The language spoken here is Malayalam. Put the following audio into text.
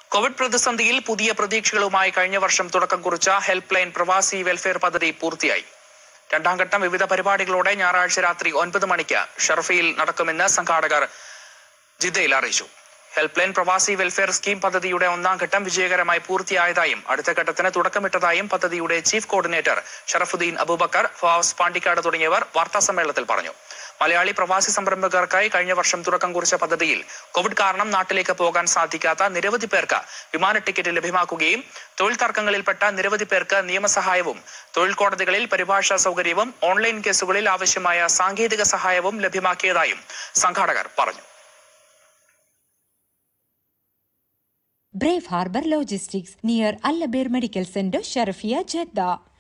കോവിഡ് പ്രതിസന്ധിയിൽ പുതിയ പ്രതീക്ഷകളുമായി കഴിഞ്ഞ വർഷം തുടക്കം കുറിച്ച ഹെൽപ്പ് ലൈൻ പ്രവാസി വെൽഫെയർ പദ്ധതി പൂർത്തിയായി രണ്ടാം ഘട്ടം വിവിധ പരിപാടികളോടെ ഞായറാഴ്ച രാത്രി ഒൻപത് മണിക്ക് ഷർഫയിൽ നടക്കുമെന്ന് സംഘാടകർ ജിദ്ദയിൽ അറിയിച്ചു ഹെൽപ്പ് ലൈൻ പ്രവാസി വെൽഫെയർ സ്കീം പദ്ധതിയുടെ ഒന്നാം ഘട്ടം വിജയകരമായി പൂർത്തിയായതായും അടുത്ത ഘട്ടത്തിന് തുടക്കമിട്ടതായും പദ്ധതിയുടെ ചീഫ് കോർഡിനേറ്റർ ഷറഫുദ്ദീൻ അബൂബക്കർ ഫവാസ് പാണ്ടിക്കാട് തുടങ്ങിയവർ വാർത്താസമ്മേളനത്തിൽ പറഞ്ഞു മലയാളി പ്രവാസി സംരംഭകർക്കായി കഴിഞ്ഞ വർഷം തുടക്കം കുറിച്ച പദ്ധതിയിൽ കോവിഡ് കാരണം നാട്ടിലേക്ക് പോകാൻ സാധിക്കാത്ത നിരവധി പേർക്ക് വിമാന ടിക്കറ്റ് ലഭ്യമാക്കുകയും തൊഴിൽ തർക്കങ്ങളിൽപ്പെട്ട നിരവധി പേർക്ക് നിയമസഹായവും തൊഴിൽ കോടതികളിൽ പരിഭാഷാ സൗകര്യവും ഓൺലൈൻ കേസുകളിൽ ആവശ്യമായ സാങ്കേതിക സഹായവും ലഭ്യമാക്കിയതായും സംഘാടകർ പറഞ്ഞു Brave Harbor Logistics near Al Abeir Medical Center, Sharafia, Jeddah.